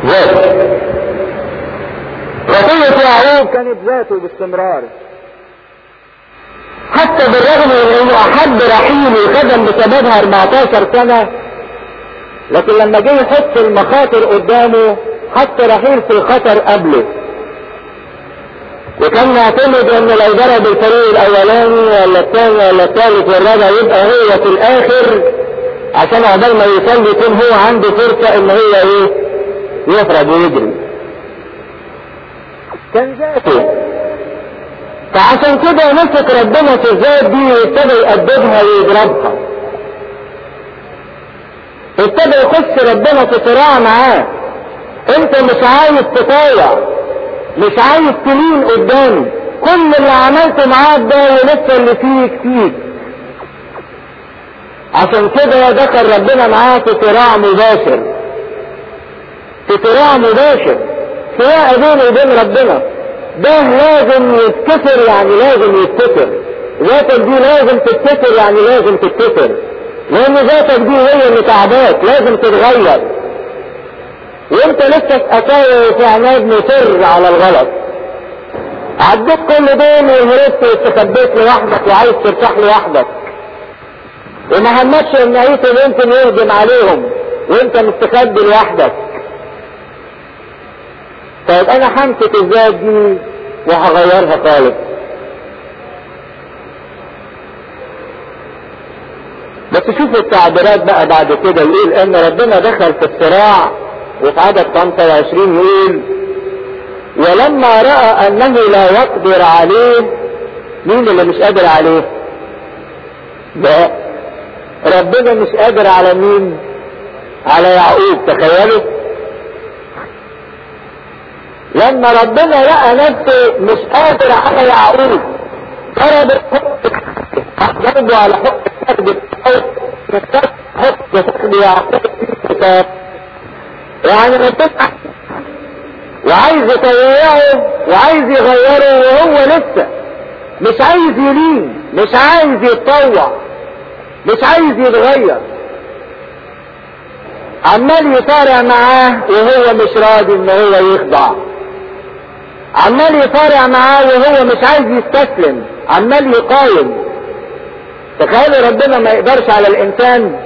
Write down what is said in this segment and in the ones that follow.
ذاته وصية يعقوب كانت ذاته باستمرار حتى بالرغم من انه احب رحيل وخدم بسببها 14 سنة لكن لما جه يحط المخاطر قدامه حط رحيل في الخطر قبله وكان معتمد ان لو ضرب الفريق الاولاني ولا الثاني ولا الثالث والرابع يبقى هو في الاخر عشان عقبال ما يصلي يكون هو عنده فرصة ان هو ايه يفرج ويجري كان ذاته فعشان كده مسك ربنا في الذات دي وابتدى يأدبها ويضربها ابتدى يخش ربنا في صراع معاه انت مش عايز تطاوع مش عايز تلين قدامي كل اللي عملته معاك ده ولسه اللي فيك فيك عشان كده دخل ربنا معاه في صراع مباشر في صراع مباشر سواء بينه وبين ربنا ده لازم يتكسر يعني لازم يتكسر ذاتك دي لازم تتكسر يعني لازم تتكسر لان ذاتك دي هي اللي تعباك لازم تتغير وانت لسه في قساوة وفي عناد مصر على الغلط عديت كل دول وهربت واستخبيت لوحدك وعايز ترتاح لوحدك وما همتش ان عيسى ممكن يهجم عليهم وانت مستخبي لوحدك طيب انا همسك الذات دي وهغيرها خالص بس شوفوا التعبيرات بقى بعد كده يقول ان ربنا دخل في الصراع وفي عدد 25 يقول ولما رأى انه لا يقدر عليه مين اللي مش قادر عليه لا ربنا مش قادر على مين على يعقوب تخيلوا لما ربنا لقى نفسه مش قادر على يعقوب ضرب الحق ضربه على حق الكذب حق كذب يعقوب في الكتاب يعني ربنا وعايز يطيعه وعايز يغيره وهو لسه مش عايز يلين مش عايز يتطوع مش عايز يتغير عمال يصارع معاه وهو مش راضي ان هو يخضع عمال يصارع معاه وهو مش عايز يستسلم عمال يقاوم تخيل ربنا ما يقدرش على الانسان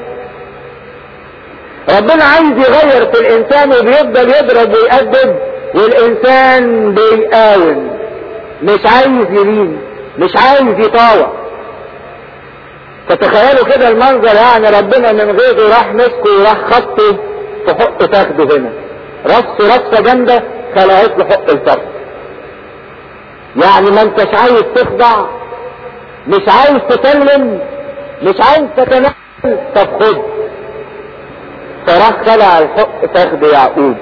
ربنا عايز يغير في الانسان وبيفضل يضرب ويأدب والانسان بيقاوم مش عايز يلين مش عايز يطاوع فتخيلوا كده المنظر يعني ربنا من غيره راح مسكه وراح خطه في حق فخده هنا رصه رصه جامده خلعت له حق الفخذ يعني ما انتش عايز تخضع مش عايز تسلم مش عايز تتنازل طب خد فراح خلع الحق فخذ يعقوب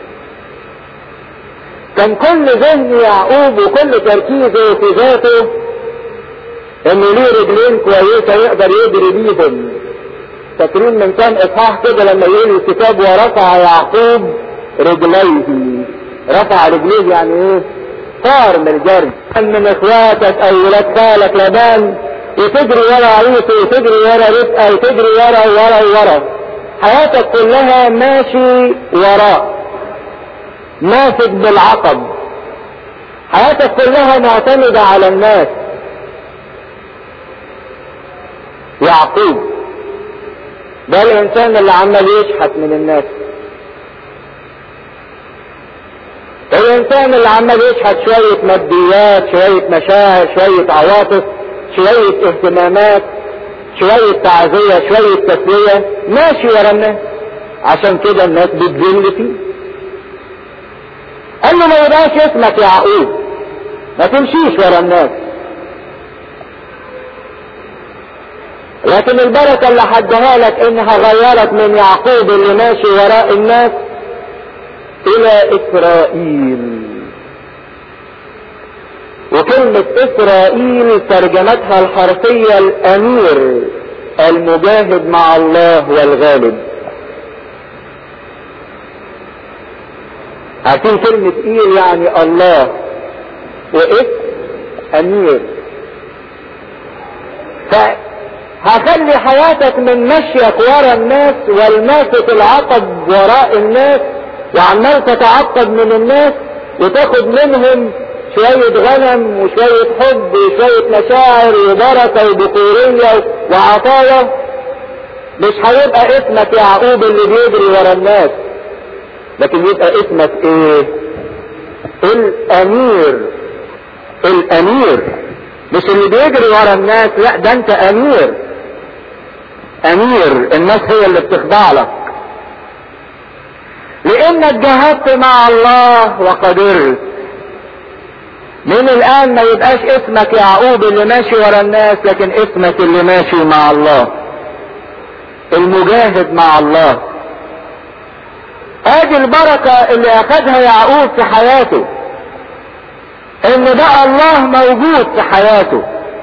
كان كل ذهن يعقوب وكل تركيزه في ذاته انه ليه رجلين كويسه يقدر يجري بيهم فاكرين من كام اصحاح كده لما يقول الكتاب ورفع يعقوب رجليه رفع رجليه يعني ايه طار من الجري كان من اخواتك او ولاد خالك لبان وتجري ورا عيسى وتجري ورا رزقه وتجري ورا ورا ورا حياتك كلها ماشي وراء ماسك بالعقب حياتك كلها معتمدة على الناس يعقوب ده الانسان اللي عمال يشحت من الناس الانسان اللي عمال يشحت شوية ماديات شوية مشاعر شوية عواطف شوية اهتمامات شوية تعزية شوية تسلية ماشي ورا الناس عشان كده الناس بتذل فيه قال له ما يبقاش اسمك يعقوب ما تمشيش ورا الناس لكن البركة اللي حدها لك انها غيرت من يعقوب اللي ماشي وراء الناس الى اسرائيل وكلمة اسرائيل ترجمتها الحرفية الامير المجاهد مع الله والغالب عارفين كلمة ايل يعني الله واسم امير فهخلي حياتك من مشيك ورا الناس والماسك العقب وراء الناس وعمال تتعقد من الناس وتاخد منهم شوية غنم وشوية حب وشوية مشاعر وبركة وبخورية وعطايا مش هيبقى اسمك يعقوب اللي بيجري ورا الناس لكن يبقى اسمك ايه الامير الامير مش اللي بيجري ورا الناس لا ده انت امير امير الناس هي اللي بتخضع لك لانك جاهدت مع الله وقدرت من الان ما يبقاش اسمك يعقوب اللي ماشي ورا الناس لكن اسمك اللي ماشي مع الله المجاهد مع الله ادي البركة اللي اخدها يعقوب في حياته ان بقى الله موجود في حياته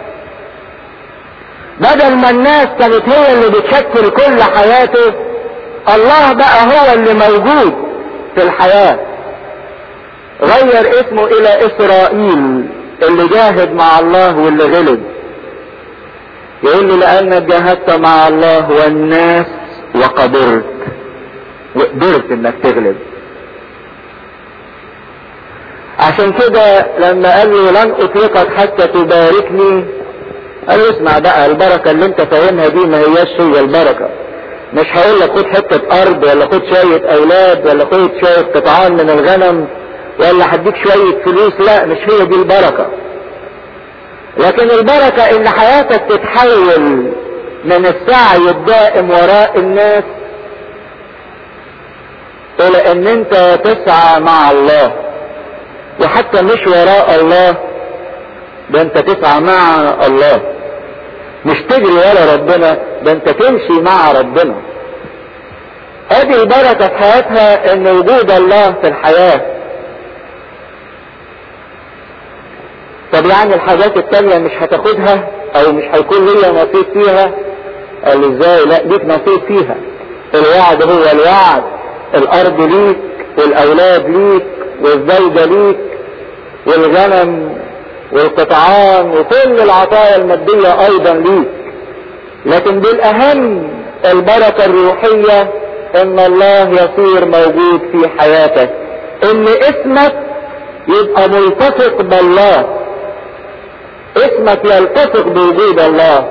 بدل ما الناس كانت هي اللي بتشكل كل حياته الله بقى هو اللي موجود في الحياة غير اسمه الى اسرائيل اللي جاهد مع الله واللي غلب يقول له لانك جاهدت مع الله والناس وقدرت وقدرت انك تغلب عشان كده لما قال له لن اطلقك حتى تباركني قال له اسمع بقى البركة اللي انت فاهمها دي ما هياش هي البركة مش هقول لك خد حتة ارض ولا خد شوية اولاد ولا خد شوية قطعان من الغنم ولا هديك شوية فلوس لا مش هي دي البركة لكن البركة ان حياتك تتحول من السعي الدائم وراء الناس الى ان انت تسعى مع الله وحتى مش وراء الله ده انت تسعى مع الله مش تجري ورا ربنا ده انت تمشي مع ربنا ادي البركة في حياتها ان وجود الله في الحياة طب يعني الحاجات التانية مش هتاخدها او مش هيكون ليا نصيب فيها قال له ازاي لا ليك نصيب فيها الوعد هو الوعد الارض ليك والاولاد ليك والزوجة ليك والغنم والقطعان وكل العطايا المادية ايضا ليك لكن بالاهم البركة الروحية ان الله يصير موجود في حياتك ان اسمك يبقى ملتصق بالله اسمك يلتصق بوجود الله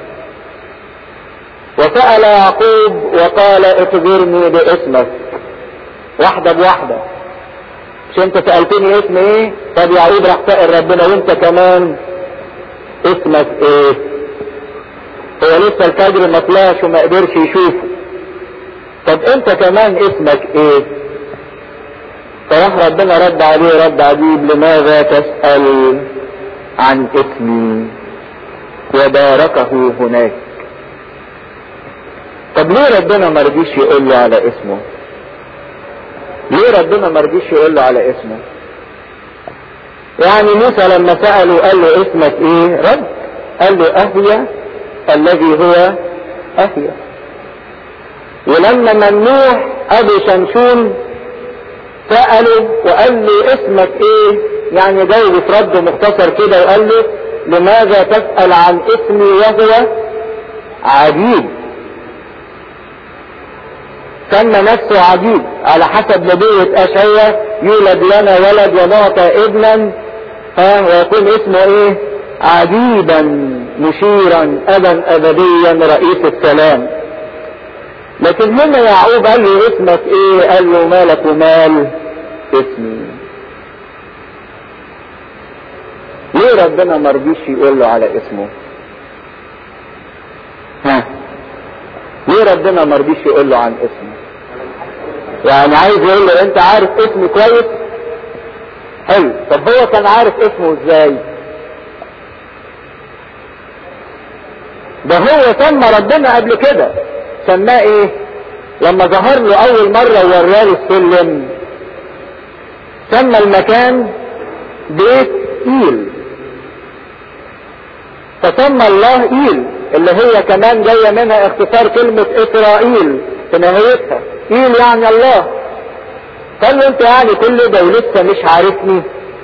وسأل يعقوب وقال اخبرني باسمك واحدة بواحدة مش انت سألتني اسم ايه طب يعقوب راح سأل ربنا وانت كمان اسمك ايه هو لسه الفجر ما طلعش وما قدرش يشوفه طب انت كمان اسمك ايه فراح ربنا رد عليه رد عجيب لماذا تسأل عن اسمي وباركه هناك طب ليه ربنا ما رضيش يقول له على اسمه ليه ربنا ما رضيش يقول له على اسمه يعني موسى لما سأله قال له اسمك ايه رد قال له اهيا الذي هو اهيا ولما ممنوح ابو شمشون سأله وقال له اسمك ايه يعني جاوب في رد مختصر كده وقال له لماذا تسأل عن اسمي وهو عجيب سمى نفسه عجيب على حسب نبوة أشعية يولد لنا ولد ونعطى ابنا ها ويكون اسمه ايه عجيبا مشيرا ابا ابديا رئيس السلام لكن هنا يعقوب قال له اسمك ايه قال له مالك ومال اسمي ليه ربنا ما رضيش يقول له على اسمه ها ليه ربنا ما رضيش يقول له عن اسمه يعني عايز يقول له انت عارف اسمي كويس حلو طب هو كان عارف اسمه ازاي ده هو سمى ربنا قبل كده سماه ايه لما ظهر له اول مرة ووراله السلم سمى المكان بيت ايل فسمى الله ايل اللي هي كمان جاية منها اختصار كلمة اسرائيل في نهايتها ايل يعني الله قال له انت يعني كل ده ولسه مش عارفني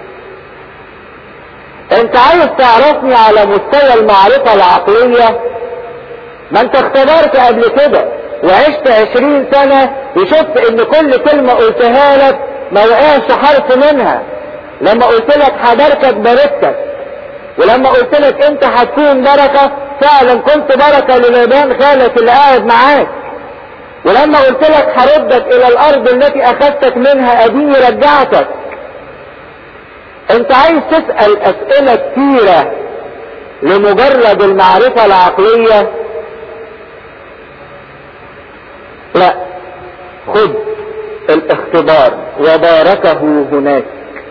انت عايز تعرفني على مستوى المعرفة العقلية ما انت اختبرت قبل كده وعشت عشرين سنة وشفت ان كل كلمة قلتها لك ما وقعش حرف منها لما قلت لك هباركك باركتك ولما قلت لك انت هتكون بركة فعلا كنت بركة للابان خالك اللي قاعد معاك ولما قلت لك هردك الى الارض التي اخذتك منها اديني رجعتك انت عايز تسأل اسئلة كتيرة لمجرد المعرفة العقلية لا خد الاختبار وباركه هناك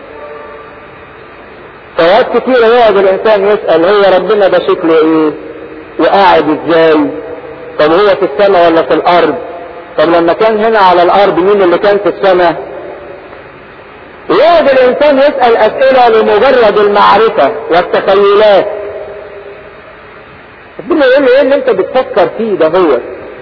فوقت كتير يقعد الانسان يسأل هو ربنا ده شكله ايه وقاعد ازاي طب هو في السماء ولا في الارض طب لما كان هنا على الارض مين اللي كان في السماء يقعد الانسان يسأل اسئلة لمجرد المعرفة والتخيلات ربنا يقول له ايه اللي انت بتفكر فيه ده هو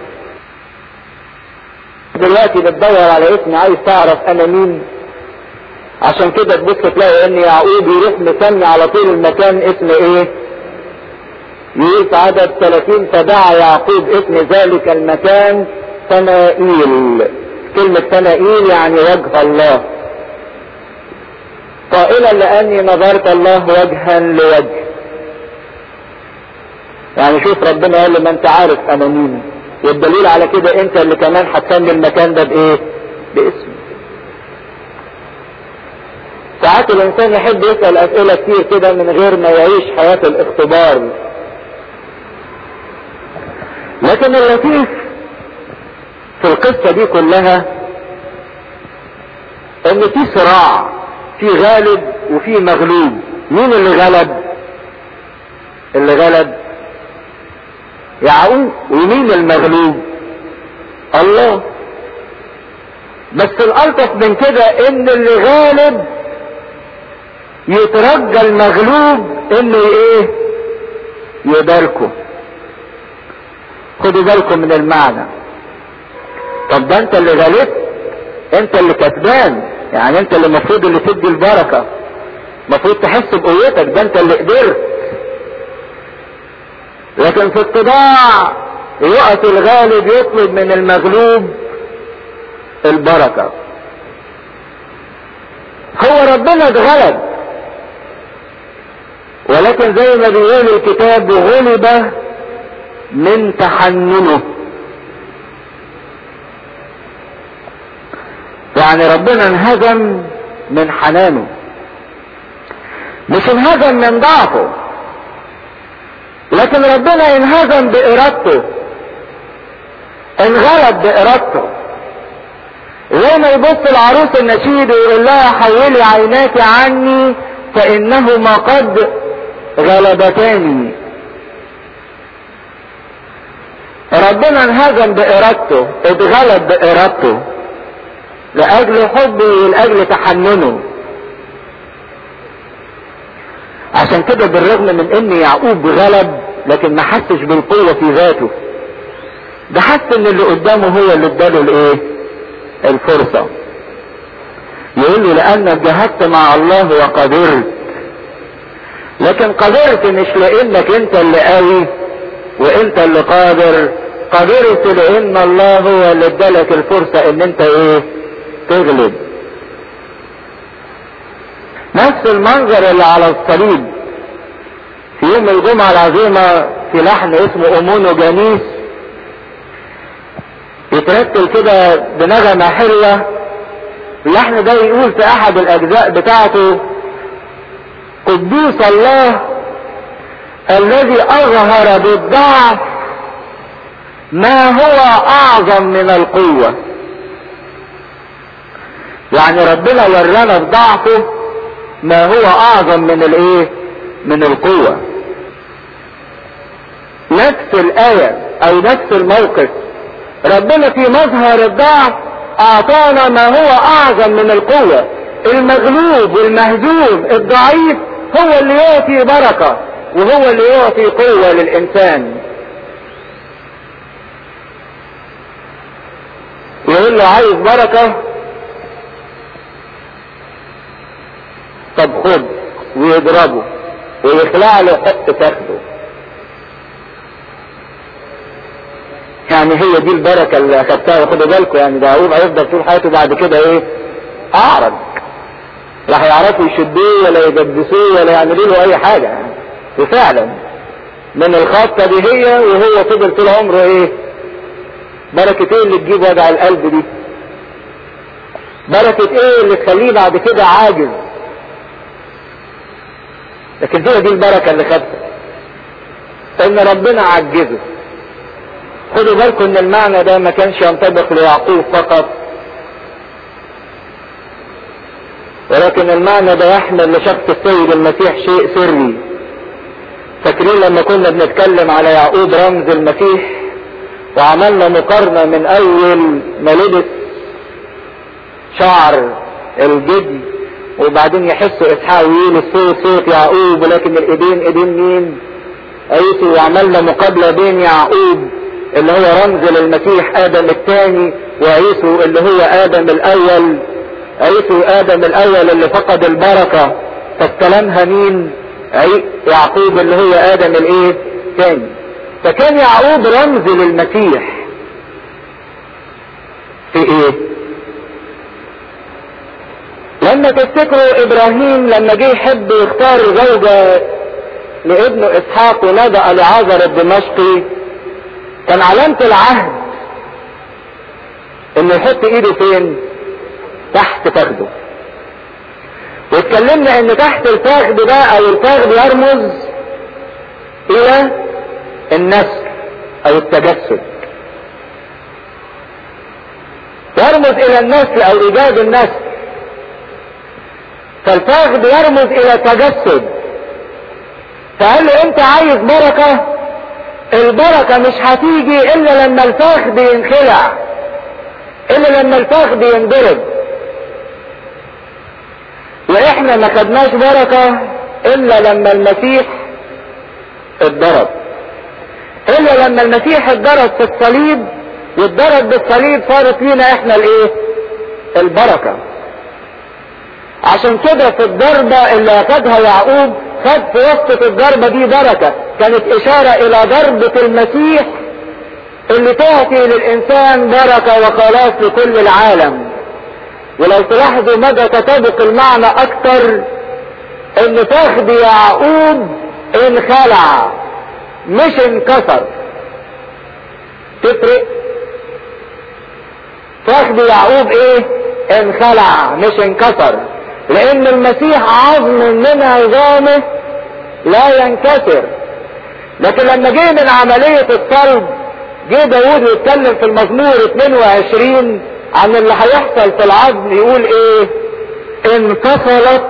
دلوقتي بتدور على اسم عايز تعرف انا مين عشان كده تبص تلاقي ان يعقوب يروح مسمي على طول المكان اسم ايه يقول في عدد 30 فدعا يعقوب اسم ذلك المكان سنائيل كلمة سنائيل يعني وجه الله قائلا لاني نظرت الله وجها لوجه يعني شوف ربنا قال له ما انت عارف انا مين والدليل على كده انت اللي كمان هتسمي المكان ده بايه باسم ساعات الانسان يحب يسأل اسئلة كتير كده من غير ما يعيش حياة الاختبار لكن اللطيف في القصة دي كلها ان في صراع في غالب وفي مغلوب مين اللي غلب اللي غلب يعقوب ومين المغلوب الله بس الالطف من كده ان اللي غالب يترجى المغلوب انه ايه يباركه خدوا بالكم من المعنى طب ده انت اللي غلبت انت اللي كسبان يعني انت اللي المفروض اللي تدي البركه المفروض تحس بقوتك ده انت اللي قدرت لكن في الطباع يقف الغالب يطلب من المغلوب البركة هو ربنا اتغلب ولكن زي ما بيقول الكتاب غلب من تحننه يعني ربنا انهزم من حنانه مش انهزم من ضعفه لكن ربنا انهزم بارادته انغلب بارادته زي ما يبص العروس النشيد ويقول لها حولي عيناك عني فانهما قد غلبتاني ربنا انهزم بارادته اتغلب بارادته لاجل حبه ولاجل تحننه عشان كده بالرغم من ان يعقوب غلب لكن ما حسش بالقوة في ذاته ده حس ان اللي قدامه هو اللي اداله الايه الفرصة يقول له لانك جهدت مع الله وقدرت لكن قدرت مش لانك انت اللي قوي وانت اللي قادر قدرت لان الله هو اللي ادالك الفرصة ان انت ايه تغلب نفس المنظر اللي على الصليب في يوم الجمعة العظيمة في لحن اسمه أمونو جانيس يترتل كده بنغمة حلوة اللحن ده يقول في أحد الأجزاء بتاعته قدوس الله الذي أظهر بالضعف ما هو أعظم من القوة يعني ربنا ورانا في ضعفه ما هو اعظم من الايه من القوة نفس الآية او نفس الموقف ربنا في مظهر الضعف اعطانا ما هو اعظم من القوة المغلوب والمهزوم الضعيف هو اللي يعطي بركة وهو اللي يعطي قوة للانسان يقول له عايز بركة طب خد ويضربه ويخلع له حق تاخده يعني هي دي البركة اللي اخدتها وخدوا بالكم يعني ده يعقوب هيفضل طول حياته بعد كده ايه اعرج لا هيعرفوا يشدوه ولا يجبسوه ولا يعملوا له اي حاجة يعني وفعلا من الخطة دي هي وهو فضل طول عمره ايه بركة ايه اللي تجيب وجع القلب دي بركة ايه اللي تخليه بعد كده عاجز لكن هي دي البركة اللي خدها ان ربنا عجزه خدوا بالكم ان المعنى ده ما كانش ينطبق ليعقوب فقط ولكن المعنى ده يحمل لشخص السيد المسيح شيء سري فاكرين لما كنا بنتكلم على يعقوب رمز المسيح وعملنا مقارنة من اول ما لبس شعر الجدي وبعدين يحسوا اسحاق ويقول الصوت صوت يعقوب ولكن الايدين ايدين مين عيسو وعملنا مقابلة بين يعقوب اللي هو رمز للمسيح ادم الثاني وعيسو اللي هو ادم الاول عيسو ادم الاول اللي فقد البركة فاستلمها مين يعقوب اللي هو ادم الايه ثاني فكان يعقوب رمز للمسيح في ايه لما تفتكروا ابراهيم لما جه يحب يختار زوجة لابنه اسحاق ونادى العازر الدمشقي كان علامة العهد انه يحط ايده فين تحت فخده واتكلمنا ان تحت الفخذ ده او الفخذ يرمز الى النسل او التجسد يرمز الى النسل او ايجاد النسل فالفخذ يرمز الى التجسد فقال له انت عايز بركة البركة مش هتيجي الا لما الفخذ ينخلع الا لما الفخذ ينضرب واحنا ما خدناش بركة الا لما المسيح اتضرب الا لما المسيح اتضرب في الصليب واتضرب بالصليب صارت لينا احنا الايه البركة عشان كده في الضربة اللي اخدها يعقوب خد في وسط الضربة دي بركة كانت اشارة الى ضربة المسيح اللي تعطي للانسان بركة وخلاص لكل العالم ولو تلاحظوا مدى تطابق المعنى اكتر ان فخذ يعقوب انخلع مش انكسر تفرق فخذ يعقوب ايه انخلع مش انكسر لان المسيح عظم من عظامه لا ينكسر لكن لما جه من عملية الصلب جه داود يتكلم في المزمور 22 عن اللي هيحصل في العظم يقول ايه انفصلت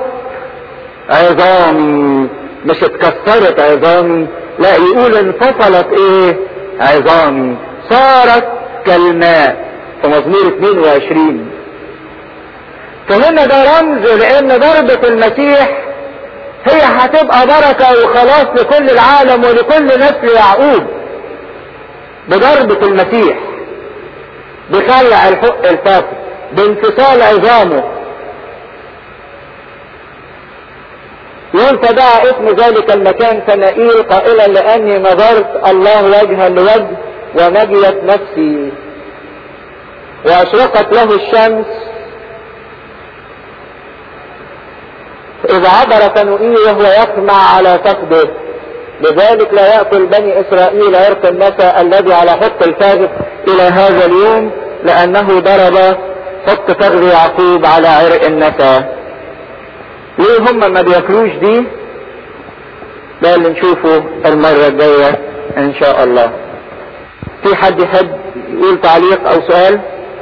عظامي مش اتكسرت عظامي لا يقول انفصلت ايه عظامي صارت كالماء في مزمور 22 فهنا ده رمز لان ضربة المسيح هي هتبقى بركة وخلاص لكل العالم ولكل نسل يعقوب بضربة المسيح بخلع الحق الفاسد بانفصال عظامه يقول فدعا اسم ذلك المكان فنائيل قائلا لاني نظرت الله وجها لوجه ونجيت نفسي واشرقت له الشمس اذا عبر فنوئيل وهو يسمع على فخده لذلك لا يأكل بني اسرائيل عرق النسى الذي على حق الفاغ الى هذا اليوم لانه ضرب حق فخذ يعقوب على عرق النسى ليه هم ما بياكلوش دي ده اللي نشوفه المرة الجاية ان شاء الله في حد يحب يقول تعليق او سؤال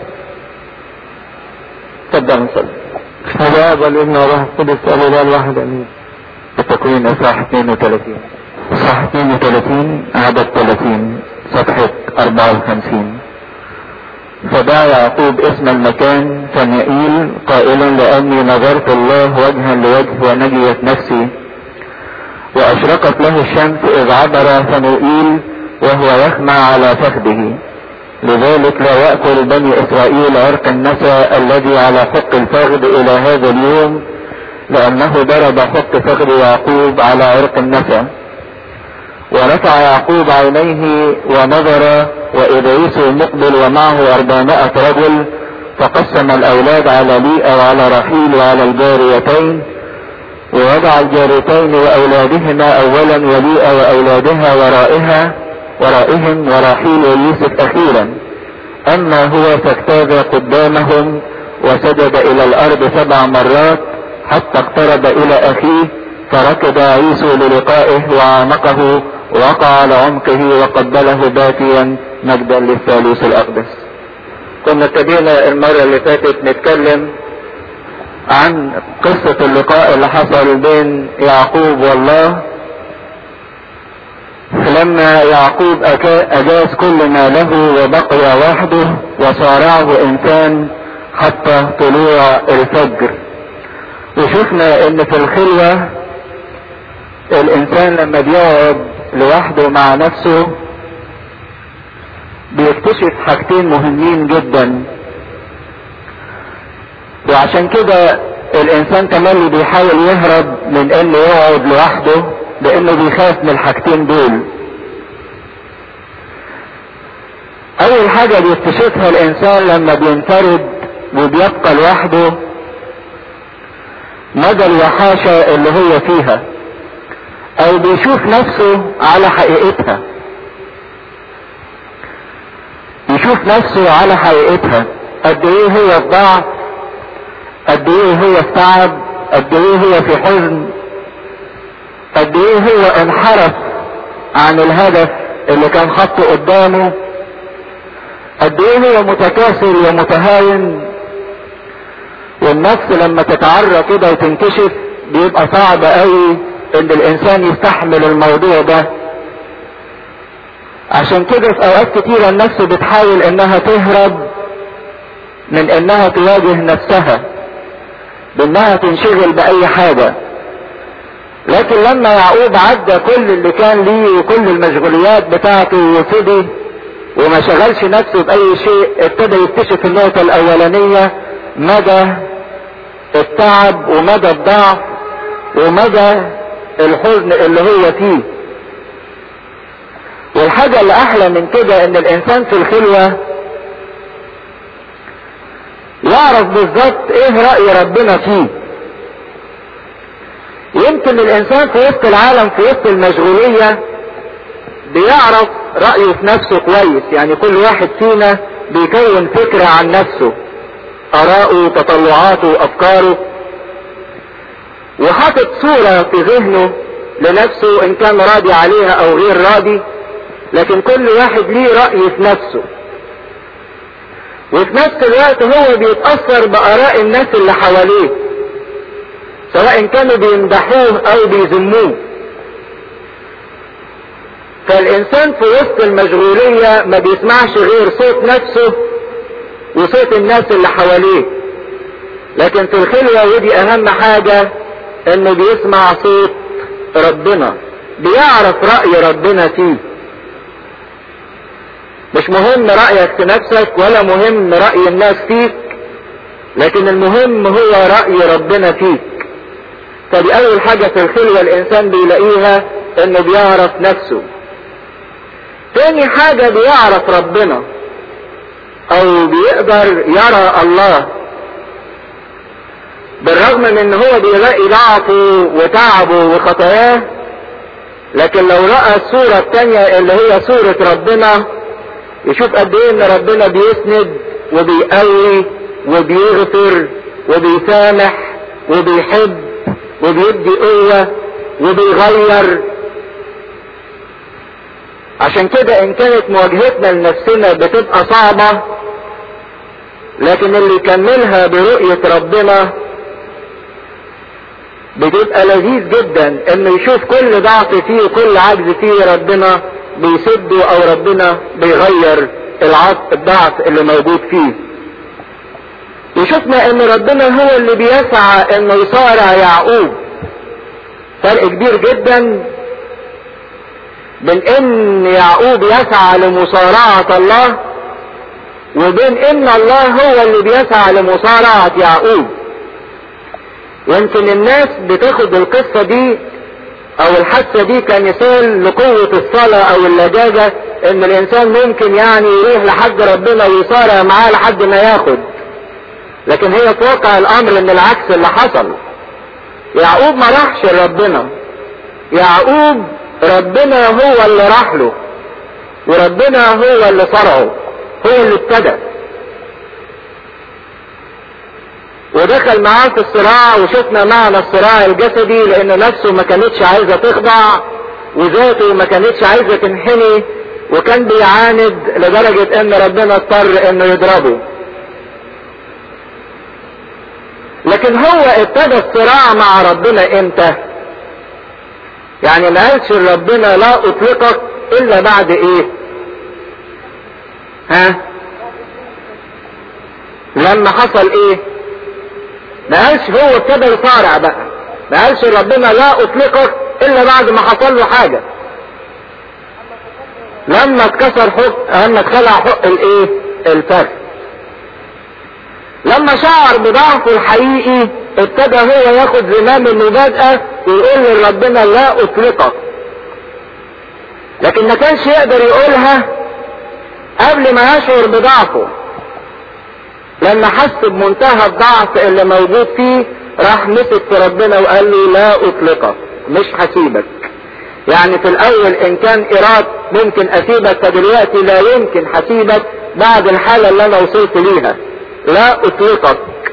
تفضل نصلي الاب والابن والروح القدس الاله الواحد امين التكوين اصحاح 32 اصحاح 32 عدد 30 صفحة 54 فدعا يعقوب اسم المكان فنائيل قائلا لاني نظرت الله وجها لوجه ونجيت نفسي واشرقت له الشمس اذ عبر فنوئيل وهو يخمع على فخذه لذلك لا يأكل بني إسرائيل عرق النسى الذي على حق الفخذ إلى هذا اليوم لأنه ضرب حق فخذ يعقوب على عرق النسى ورفع يعقوب عينيه ونظر وإذا يوسف مقبل ومعه أربعمائة رجل فقسم الأولاد على ليئة وعلى رحيل وعلى الجاريتين ووضع الجاريتين وأولادهما أولا وليئة وأولادها ورائها ورائهم وراحيل ويوسف أخيرا أما هو فاجتاز قدامهم وسجد إلى الأرض سبع مرات حتى اقترب إلى أخيه فركض عيسو للقائه وعانقه وقع على عنقه وقبله باكيا مجدا للثالوث الأقدس كنا ابتدينا المرة اللي فاتت نتكلم عن قصة اللقاء اللي حصل بين يعقوب والله لما يعقوب أجاز كل ما له وبقي وحده وصارعه إنسان حتى طلوع الفجر وشفنا ان في الخلوة الانسان لما بيقعد لوحده مع نفسه بيكتشف حاجتين مهمين جدا وعشان كده الانسان تملي بيحاول يهرب من انه يقعد لوحده لانه بيخاف من الحاجتين دول اول حاجة بيكتشفها الانسان لما بينفرد وبيبقى لوحده مدى الوحاشة اللي هو فيها او بيشوف نفسه على حقيقتها يشوف نفسه على حقيقتها قد ايه هو الضعف قد ايه هو التعب قد ايه هو في حزن قد ايه هو انحرف عن الهدف اللي كان خطه قدامه قد ايه هو متكاسل ومتهاون والنفس لما تتعرى كده وتنكشف بيبقى صعب قوي ان الانسان يستحمل الموضوع ده عشان كده في اوقات كتيرة النفس بتحاول انها تهرب من انها تواجه نفسها بانها تنشغل باي حاجة لكن لما يعقوب عدى كل اللي كان ليه وكل المشغوليات بتاعته وفضي وما شغلش نفسه باي شيء ابتدى يكتشف النقطة الاولانية مدى التعب ومدى الضعف ومدى الحزن اللي هو فيه والحاجة اللي احلى من كده ان الانسان في الخلوة يعرف بالظبط ايه رأي ربنا فيه يمكن الانسان في وسط العالم في وسط المشغولية بيعرف رأيه في نفسه كويس يعني كل واحد فينا بيكون فكرة عن نفسه آراءه تطلعاته أفكاره وحاطط صورة في ذهنه لنفسه إن كان راضي عليها أو غير راضي لكن كل واحد ليه رأي في نفسه وفي نفس الوقت هو بيتأثر بآراء الناس اللي حواليه سواء كانوا بيمدحوه أو بيذموه فالإنسان في وسط المشغولية ما بيسمعش غير صوت نفسه وصوت الناس اللي حواليه لكن في الخلوة ودي اهم حاجة انه بيسمع صوت ربنا بيعرف رأي ربنا فيه مش مهم رأيك في نفسك ولا مهم رأي الناس فيك لكن المهم هو رأي ربنا فيك فدي اول حاجة في الخلوة الانسان بيلاقيها انه بيعرف نفسه تاني حاجة بيعرف ربنا او بيقدر يرى الله بالرغم من ان هو بيلاقي ضعفه وتعبه وخطاياه لكن لو رأى الصورة التانية اللي هي صورة ربنا يشوف قد ايه ان ربنا بيسند وبيقوي وبيغفر وبيسامح وبيحب وبيدي قوة وبيغير عشان كده ان كانت مواجهتنا لنفسنا بتبقى صعبة لكن اللي يكملها برؤية ربنا بتبقى لذيذ جدا انه يشوف كل ضعف فيه وكل عجز فيه ربنا بيسده او ربنا بيغير الضعف اللي موجود فيه وشفنا ان ربنا هو اللي بيسعى انه يصارع يعقوب فرق كبير جدا بين ان يعقوب يسعى لمصارعة الله وبين ان الله هو اللي بيسعى لمصارعة يعقوب ويمكن الناس بتاخد القصة دي او الحادثة دي كمثال لقوة الصلاة او اللجاجة ان الانسان ممكن يعني يروح لحد ربنا ويصارع معاه لحد ما ياخد لكن هي في واقع الامر ان العكس اللي حصل يعقوب ما راحش لربنا يعقوب ربنا هو اللي راح له وربنا هو اللي صرعه هو اللي ابتدى ودخل معاه في الصراع وشفنا معنى الصراع الجسدي لان نفسه ما كانتش عايزه تخضع وذاته ما كانتش عايزه تنحني وكان بيعاند لدرجه ان ربنا اضطر انه يضربه لكن هو ابتدى الصراع مع ربنا امتى يعني ما قالش ربنا لا اطلقك الا بعد ايه ها لما حصل ايه ما قالش هو ابتدى يصارع بقى ما قالش ربنا لا اطلقك الا بعد ما حصل له حاجة لما اتكسر حق لما اتخلع حق الايه الفرق لما شعر بضعفه الحقيقي ابتدى هو ياخد زمام المبادئة ويقول لربنا لا اطلقك لكن ما كانش يقدر يقولها قبل ما يشعر بضعفه لما حس بمنتهى الضعف اللي موجود فيه راح مسك في ربنا وقال له لا اطلقك مش هسيبك يعني في الاول ان كان اراد ممكن اسيبك فدلوقتي لا يمكن هسيبك بعد الحالة اللي انا وصلت ليها لا اطلقك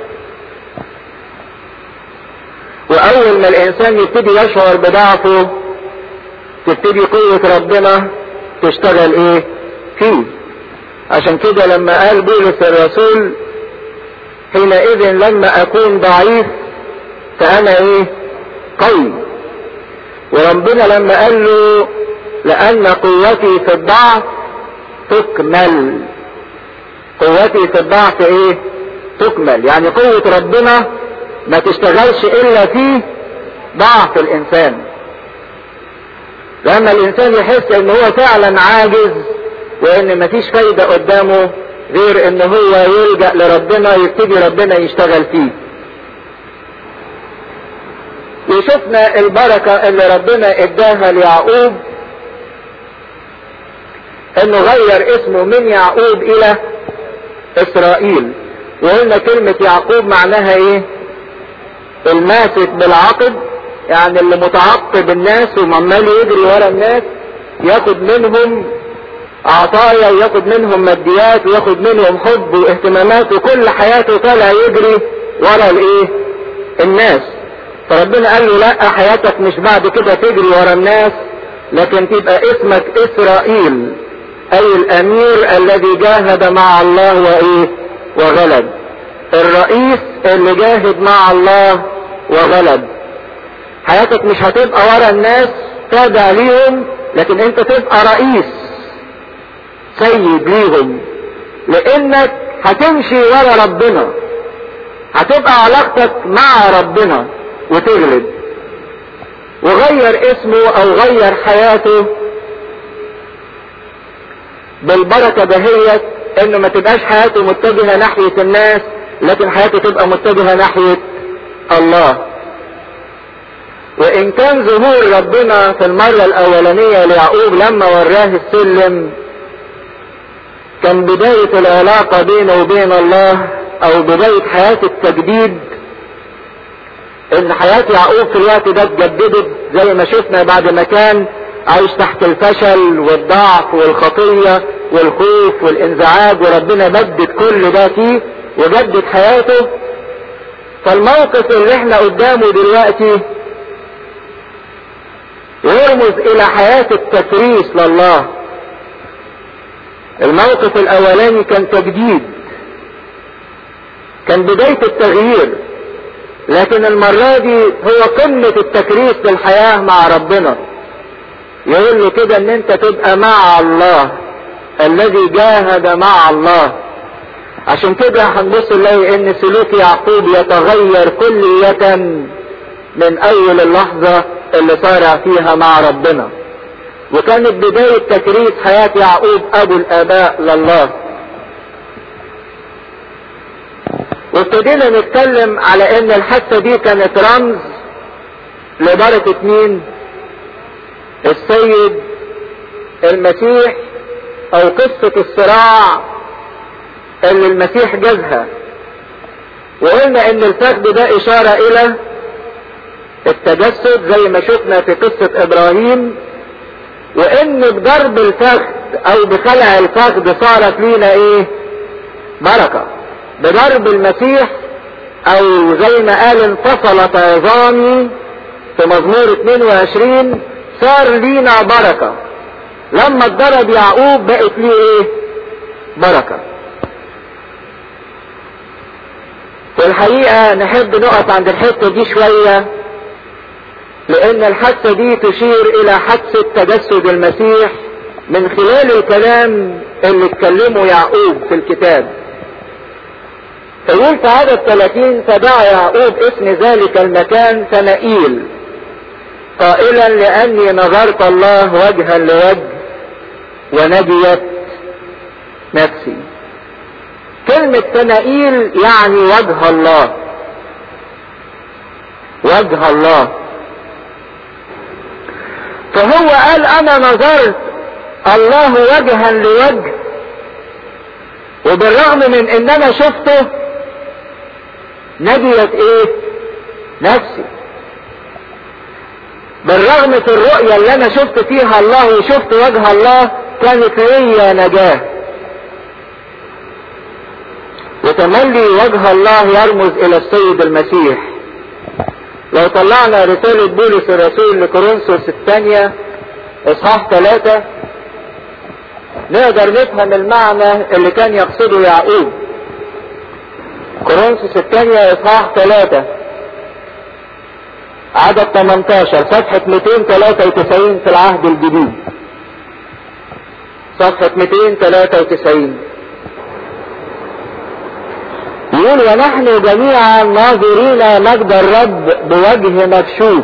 واول ما الانسان يبتدي يشعر بضعفه تبتدي قوة ربنا تشتغل ايه فيه عشان كده لما قال بولس الرسول حينئذ لما اكون ضعيف فانا ايه قوي وربنا لما قال له لان قوتي في الضعف تكمل قوتي في الضعف ايه تكمل يعني قوة ربنا ما تشتغلش الا في ضعف الانسان لما الانسان يحس ان هو فعلا عاجز وان مفيش فايدة قدامه غير ان هو يلجأ لربنا يبتدي ربنا يشتغل فيه وشفنا البركة اللي ربنا اداها ليعقوب انه غير اسمه من يعقوب الى اسرائيل وقلنا كلمة يعقوب معناها ايه الماسك بالعقد يعني اللي متعقب الناس وعمال يجري ورا الناس ياخد منهم عطايا وياخد منهم ماديات وياخد منهم حب واهتمامات وكل حياته طالع يجري ورا الايه الناس فربنا قال له لا حياتك مش بعد كده تجري ورا الناس لكن تبقى اسمك اسرائيل اي الامير الذي جاهد مع الله وايه وغلب الرئيس اللي جاهد مع الله وغلب حياتك مش هتبقى ورا الناس تابع ليهم لكن انت تبقى رئيس سيد ليهم لانك هتمشي ورا ربنا هتبقى علاقتك مع ربنا وتغلب وغير اسمه او غير حياته بالبركة دهيت انه ما تبقاش حياته متجهة ناحية الناس لكن حياته تبقى متجهة ناحية الله وان كان ظهور ربنا في المرة الاولانية ليعقوب لما وراه السلم كان بداية العلاقة بينه وبين الله او بداية حياة التجديد ان حياة يعقوب في الوقت ده اتجددت زي ما شفنا بعد ما كان عايش تحت الفشل والضعف والخطية والخوف والانزعاج وربنا بدد كل ده فيه وجدد حياته فالموقف اللي احنا قدامه دلوقتي يرمز الى حياة التكريس لله الموقف الاولاني كان تجديد كان بداية التغيير لكن المرة دي هو قمة التكريس للحياة مع ربنا يقول له كده ان انت تبقى مع الله الذي جاهد مع الله عشان كده هنبص نلاقي ان سلوك يعقوب يتغير كلية من اول اللحظة اللي صارع فيها مع ربنا وكانت بداية تكريس حياة يعقوب ابو الاباء لله وابتدينا نتكلم على ان الحادثة دي كانت رمز لبركة مين السيد المسيح او قصة الصراع اللي المسيح جازها وقلنا ان الفخذ ده اشارة الى التجسد زي ما شفنا في قصة ابراهيم وان بضرب الفخذ او بخلع الفخذ صارت لينا ايه بركة بضرب المسيح او زي ما قال انفصلت عظامي في مزمور 22 صار لينا بركة لما اتضرب يعقوب بقت ليه ايه بركة والحقيقة نحب نقف عند الحتة دي شوية لان الحادثة دي تشير الى حادثة تجسد المسيح من خلال الكلام اللي اتكلمه يعقوب في الكتاب فيقول في عدد 30 فدعا يعقوب اسم ذلك المكان ثنائيل قائلا لاني نظرت الله وجها لوجه ونجيت نفسي كلمة ثنائيل يعني وجه الله وجه الله فهو قال انا نظرت الله وجها لوجه وبالرغم من ان انا شفته نجيت ايه نفسي بالرغم في الرؤية اللي انا شفت فيها الله وشفت وجه الله كانت ليا نجاة وتملي وجه الله يرمز الى السيد المسيح لو طلعنا رسالة بولس الرسول لكورنثوس الثانية اصحاح ثلاثة نقدر نفهم المعنى اللي كان يقصده يعقوب كورنثوس الثانية اصحاح ثلاثة عدد 18 صفحة 293 في العهد الجديد صفحة 293 يقول ونحن جميعا ناظرين مجد الرب بوجه مكشوف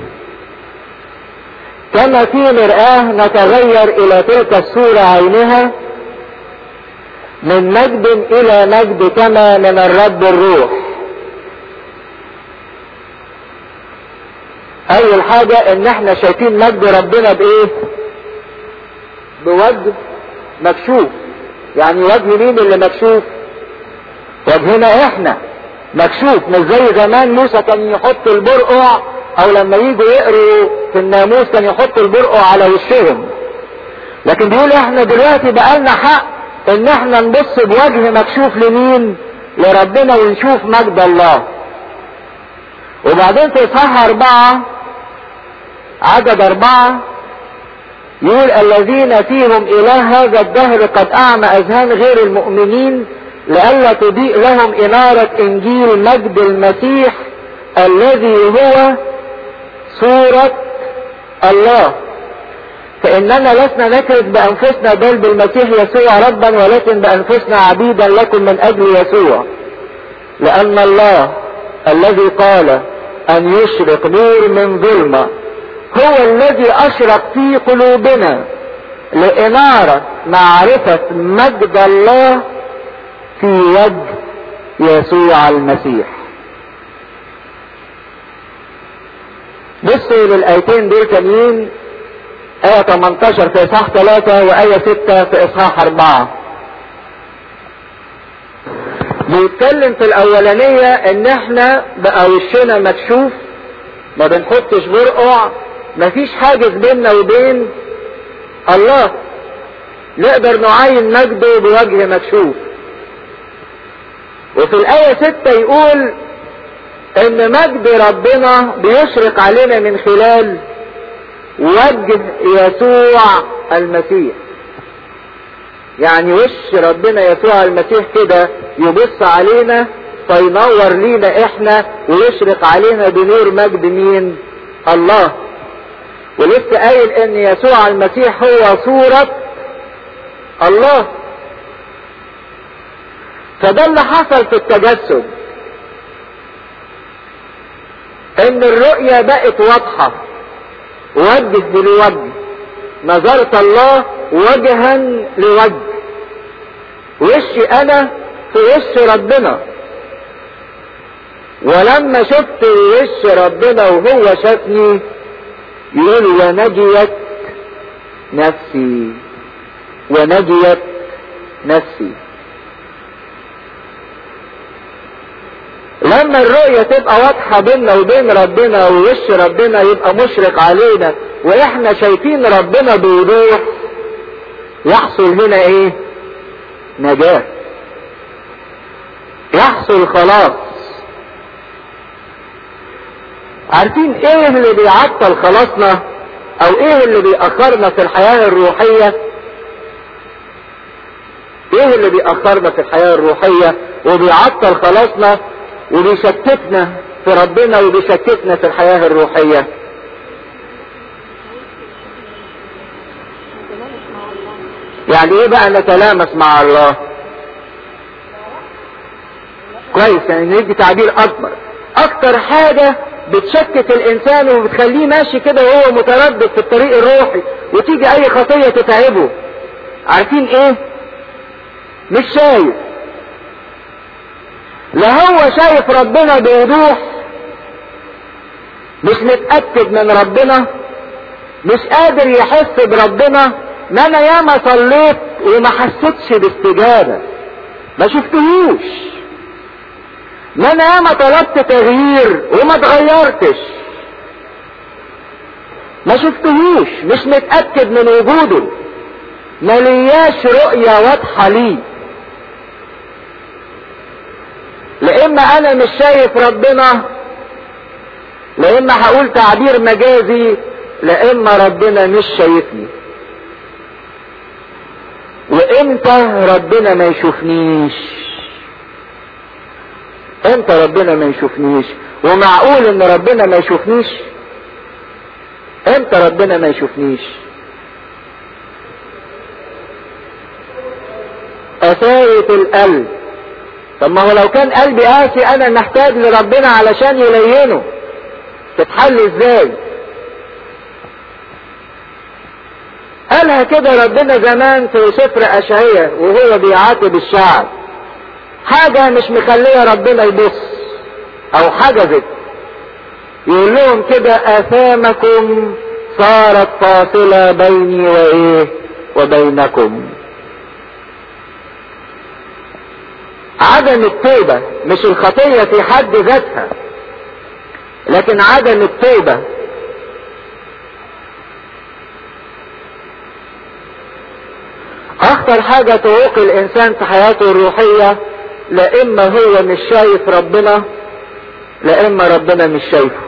كما في مرآة نتغير الى تلك الصورة عينها من مجد الى مجد كما من الرب الروح اول حاجة ان احنا شايفين مجد ربنا بايه بوجه مكشوف يعني وجه مين اللي مكشوف وجهنا احنا مكشوف مش زي زمان موسى كان يحط البرقع او لما يجوا يقروا في الناموس كان يحط البرقع على وشهم لكن بيقول احنا دلوقتي بقالنا حق ان احنا نبص بوجه مكشوف لمين لربنا ونشوف مجد الله وبعدين في اصحاح اربعة عدد اربعة يقول الذين فيهم اله هذا الدهر قد اعمى اذهان غير المؤمنين لئلا تضيء لهم انارة انجيل مجد المسيح الذي هو صورة الله فاننا لسنا نكرز بانفسنا بل بالمسيح يسوع ربا ولكن بانفسنا عبيدا لكم من اجل يسوع لان الله الذي قال ان يشرق نور من ظلمة هو الذي اشرق في قلوبنا لانارة معرفة مجد الله في وجه يسوع المسيح بصوا للايتين دول تانيين آية 18 في إصحاح 3 وآية 6 في إصحاح 4 بيتكلم في الأولانية إن إحنا بقى وشنا مكشوف ما بنحطش برقع مفيش حاجز بيننا وبين الله نقدر نعاين مجده بوجه مكشوف وفي الآية 6 يقول إن مجد ربنا بيشرق علينا من خلال وجه يسوع المسيح يعني وش ربنا يسوع المسيح كده يبص علينا فينور لينا احنا ويشرق علينا بنور مجد مين الله ولسه قايل ان يسوع المسيح هو صورة الله فده اللي حصل في التجسد ان الرؤية بقت واضحة وجه لوجه نظرت الله وجها لوجه وشي انا في وش ربنا ولما شفت وش ربنا وهو شافني يقول ونجيت نفسي ونجيت نفسي لما الرؤية تبقى واضحة بيننا وبين ربنا ووش ربنا يبقى مشرق علينا واحنا شايفين ربنا بوضوح يحصل هنا ايه نجاة يحصل خلاص عارفين ايه اللي بيعطل خلاصنا او ايه اللي بيأخرنا في الحياة الروحية ايه اللي بيأخرنا في الحياة الروحية وبيعطل خلاصنا وبيشتتنا في ربنا وبيشتتنا في الحياة الروحية يعني ايه بقى نتلامس مع الله كويس يعني ندي تعبير اكبر اكتر حاجة بتشتت الانسان وبتخليه ماشي كده وهو متردد في الطريق الروحي وتيجي اي خطية تتعبه عارفين ايه مش شايف لا هو شايف ربنا بوضوح مش متأكد من ربنا مش قادر يحس بربنا ما انا ياما صليت وما حسيتش باستجابة ما شفتهوش ما انا ياما طلبت تغيير وما اتغيرتش ما شفتهوش مش متأكد من وجوده ما لياش رؤية واضحة ليه لا اما انا مش شايف ربنا لا اما هقول تعبير مجازي لا اما ربنا مش شايفني وامتى ربنا ما يشوفنيش امتى ربنا ما يشوفنيش ومعقول ان ربنا ما يشوفنيش امتى ربنا ما يشوفنيش قساوة القلب طب ما هو لو كان قلبي قاسي انا محتاج لربنا علشان يلينه تتحل ازاي قالها كده ربنا زمان في سفر اشعية وهو بيعاتب الشعب حاجة مش مخلية ربنا يبص او حجزت يقول لهم كده اثامكم صارت فاصلة بيني وايه وبينكم عدم التوبة مش الخطية في حد ذاتها لكن عدم التوبة اخطر حاجة تعوق الانسان في حياته الروحية لا اما هو مش شايف ربنا لا اما ربنا مش شايفه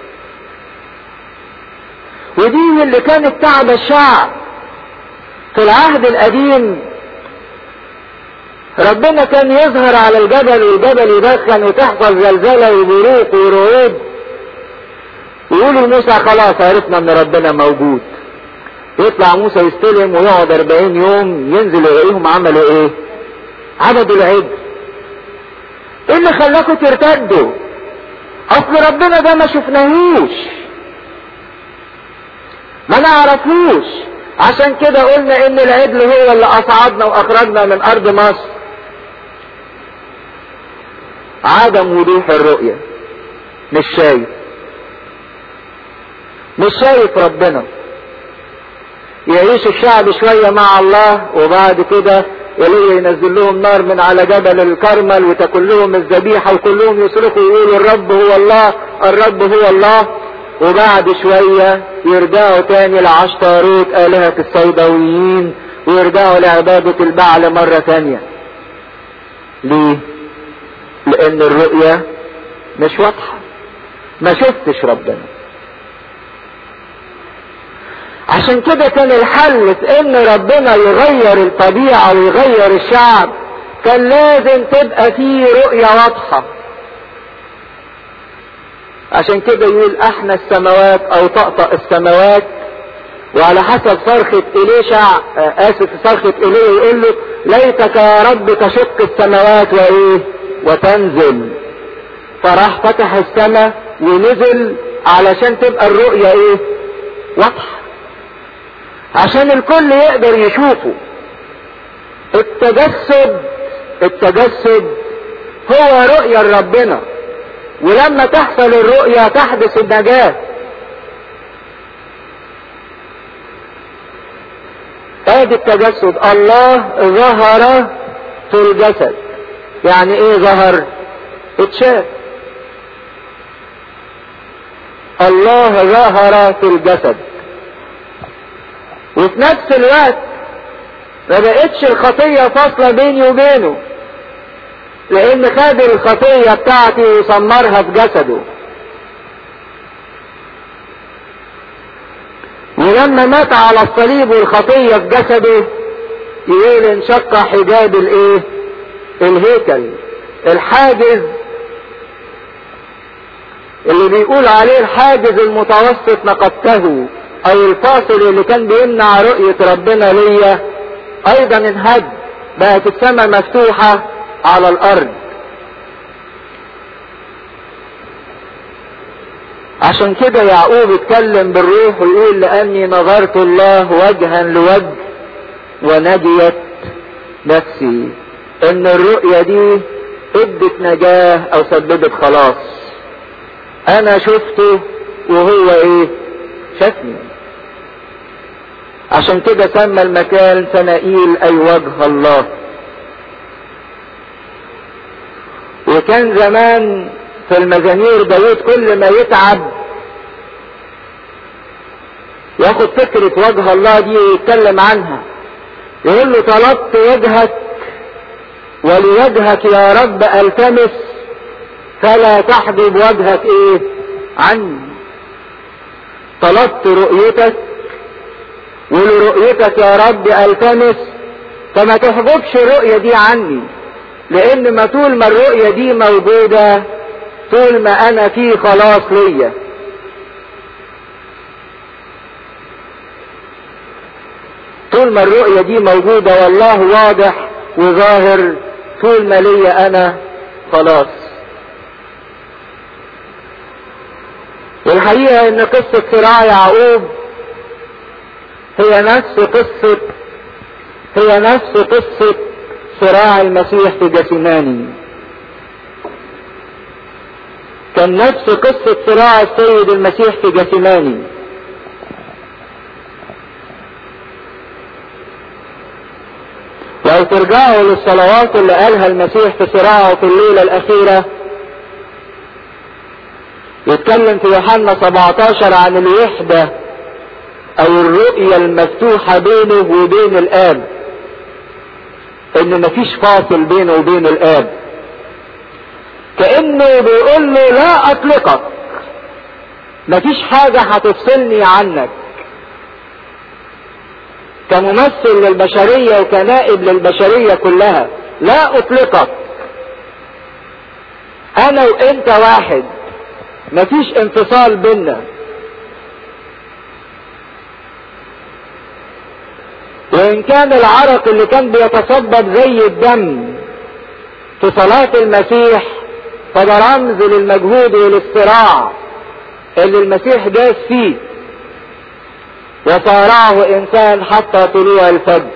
ودي اللي كانت تعب الشعب في العهد القديم ربنا كان يظهر على الجبل والجبل يدخن وتحصل زلزلة وبروق ورعود يقولوا موسى خلاص عرفنا ان ربنا موجود يطلع موسى يستلم ويقعد 40 يوم ينزل يلاقيهم عملوا ايه عبدوا العجل ايه اللي خلاكم ترتدوا اصل ربنا ده ما شفناهوش ما نعرفوش عشان كده قلنا ان العجل هو اللي اصعدنا واخرجنا من ارض مصر عدم وضوح الرؤية مش شايف مش شايف ربنا يعيش الشعب شوية مع الله وبعد كده يلاقي ينزل لهم نار من على جبل الكرمل وتاكل لهم الذبيحة وكلهم يصرخوا ويقولوا الرب هو الله الرب هو الله وبعد شوية يرجعوا تاني لعشتاروت آلهة الصيدويين ويرجعوا لعبادة البعل مرة تانية ليه لان الرؤية مش واضحة ما شفتش ربنا عشان كده كان الحل في ان ربنا يغير الطبيعة ويغير الشعب كان لازم تبقى فيه رؤية واضحة عشان كده يقول احنا السماوات او طقطق السماوات وعلى حسب صرخة إليشع آسف صرخة إليه يقول له ليتك يا رب تشق السماوات وإيه وتنزل فراح فتح السماء ونزل علشان تبقى الرؤية إيه واضحة عشان الكل يقدر يشوفه التجسد التجسد هو رؤية لربنا ولما تحصل الرؤية تحدث النجاة ادي التجسد الله ظهر في الجسد يعني ايه ظهر اتشاف الله ظهر في الجسد وفي نفس الوقت ما بقتش الخطية فاصلة بيني وبينه لان خد الخطية بتاعتي وسمرها في جسده ولما مات على الصليب والخطية في جسده يقول انشق حجاب الايه الهيكل الحاجز اللي بيقول عليه الحاجز المتوسط نقضته او الفاصل اللي كان بيمنع رؤية ربنا ليا ايضا انهد بقت السماء مفتوحة على الارض عشان كده يعقوب اتكلم بالروح ويقول لاني نظرت الله وجها لوجه ونجيت نفسي ان الرؤية دي ادت نجاة او سببت خلاص انا شفته وهو ايه شافني عشان كده سمى المكان سنائيل اي وجه الله وكان زمان في المزامير داود كل ما يتعب ياخد فكرة وجه الله دي ويتكلم عنها يقول له طلبت وجهك ولوجهك يا رب التمس فلا تحجب وجهك ايه عني طلبت رؤيتك ولرؤيتك يا رب التمس فما تحجبش الرؤية دي عني لان ما طول ما الرؤية دي موجودة طول ما انا في خلاص ليا طول ما الرؤية دي موجودة والله واضح وظاهر طول ما ليا انا خلاص والحقيقة ان قصة صراع يعقوب هي نفس قصة هي نفس قصة صراع المسيح في جسيماني كان نفس قصة صراع السيد المسيح في جسيماني لو ترجعوا للصلوات اللي قالها المسيح في صراعه في الليلة الأخيرة يتكلم في يوحنا 17 عن الوحدة أو الرؤية المفتوحة بينه وبين الآب إن مفيش فاصل بينه وبين الآب كأنه بيقول له لا أطلقك مفيش حاجة هتفصلني عنك كممثل للبشرية وكنائب للبشرية كلها لا أطلقك أنا وأنت واحد مفيش انفصال بينا وإن كان العرق اللي كان بيتصبب زي الدم في صلاة المسيح فده رمز للمجهود والاصطراع اللي المسيح جاز فيه وصارعه انسان حتى طلوع الفجر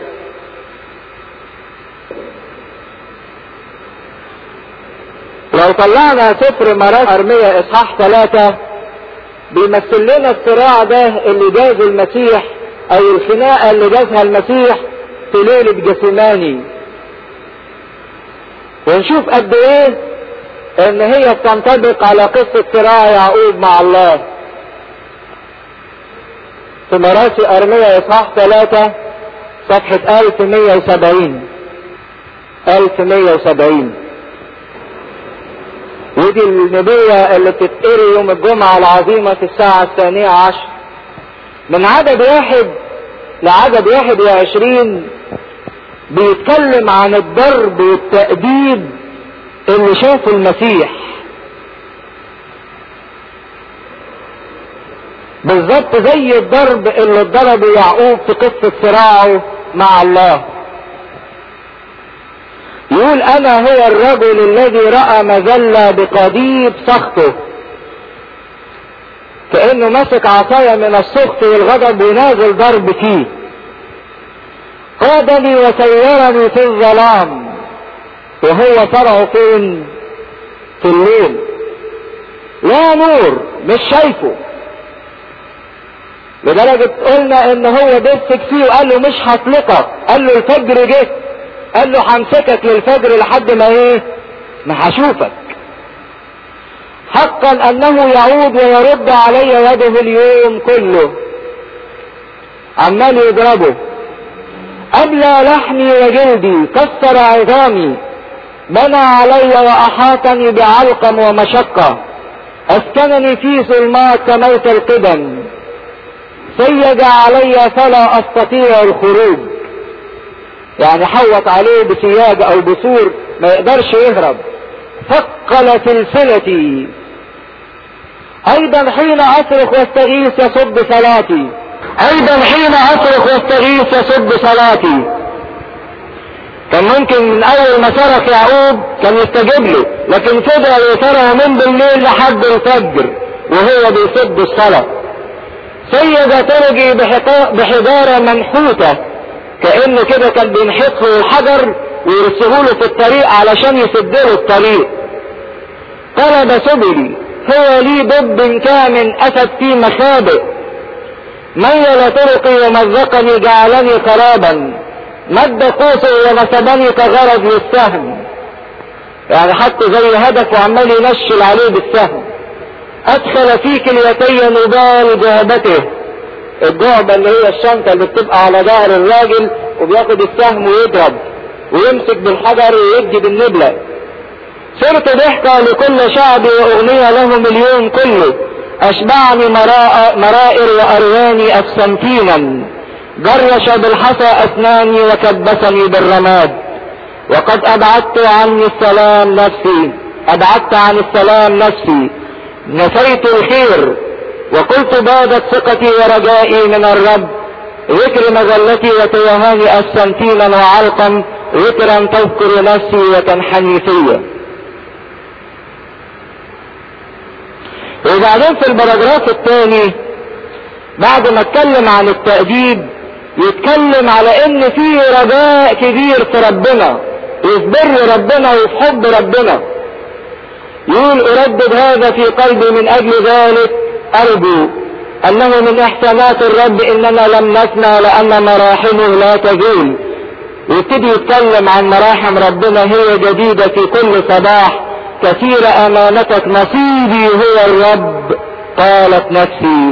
لو طلعنا سفر مرات ارمية اصحاح ثلاثة بيمثل لنا الصراع ده اللي جاز المسيح او الخناقة اللي جازها المسيح في ليلة جسيماني ونشوف قد ايه ان هي بتنطبق على قصة صراع يعقوب مع الله في مراسي ارمية اصحاح ثلاثة صفحة 1170 1170 ودي النبوة اللي بتتقري يوم الجمعة العظيمة في الساعة الثانية عشر من عدد واحد لعدد واحد وعشرين بيتكلم عن الضرب والتأديب اللي شافه المسيح بالظبط زي الضرب اللي اتضربه يعقوب في قصة صراعه مع الله يقول انا هو الرجل الذي رأى مذلة بقضيب سخطه كأنه ماسك عصاية من السخط والغضب ونازل ضرب فيه قادني وسيرني في الظلام وهو فرعه فين في الليل لا نور مش شايفه لدرجة قلنا ان هو مسك فيه وقال له مش هطلقك قال له الفجر جه قال له همسكك للفجر لحد ما ايه ما هشوفك حقا انه يعود ويرد علي يده اليوم كله عمال يضربه أبلى لحمي وجلدي كسر عظامي بنى علي وأحاطني بعلقم ومشقة أسكنني في ظلمات كموت القدم سيج علي فلا أستطيع الخروج يعني حوط عليه بسياج أو بسور ما يقدرش يهرب ثقل سلسلتي أيضا حين أصرخ واستغيث يصد صلاتي ايضا حين اصرخ واستغيث يصد صلاتي كان ممكن من اول ما صرخ يعقوب كان يستجيب له لكن فضل يصرخ من بالليل لحد الفجر وهو بيصد الصلاة سيد ترجي بحجارة منحوتة كأنه كده كان بينحط له الحجر ويرسله له في الطريق علشان يسد له الطريق طلب سبلي هو لي ضب كامن اسد في مخابئ ميل طرقي ومزقني جعلني قرابا مد قوسي ونسبني كغرض للسهم يعني حط زي هدف وعمال ينشل عليه بالسهم ادخل في كليتي نبال جهبته الجهبة اللي هي الشنطة اللي بتبقى على ظهر الراجل وبياخد السهم ويضرب ويمسك بالحجر ويدي بالنبلة صرت ضحكة لكل شعبي واغنية لهم اليوم كله اشبعني مرائر وارواني افسنتينا جرش بالحصى اسناني وكبسني بالرماد وقد ابعدت عني السلام نفسي ابعدت عن السلام نفسي نسيت الخير وقلت بادت ثقتي ورجائي من الرب ذكر مذلتي وتوهاني أسنتينا وعلقا ذكرا تذكر نفسي وتنحني فيا وبعدين في البراجراف الثاني بعد ما اتكلم عن التأديب يتكلم على ان في رجاء كبير في ربنا يصبر ربنا وفي حب ربنا يقول اردد هذا في قلبي من اجل ذلك ارجو انه من احسانات الرب اننا لم نسمع لان مراحمه لا تزول ويبتدي يتكلم عن مراحم ربنا هي جديدة في كل صباح كثير امانتك نصيبي هو الرب قالت نفسي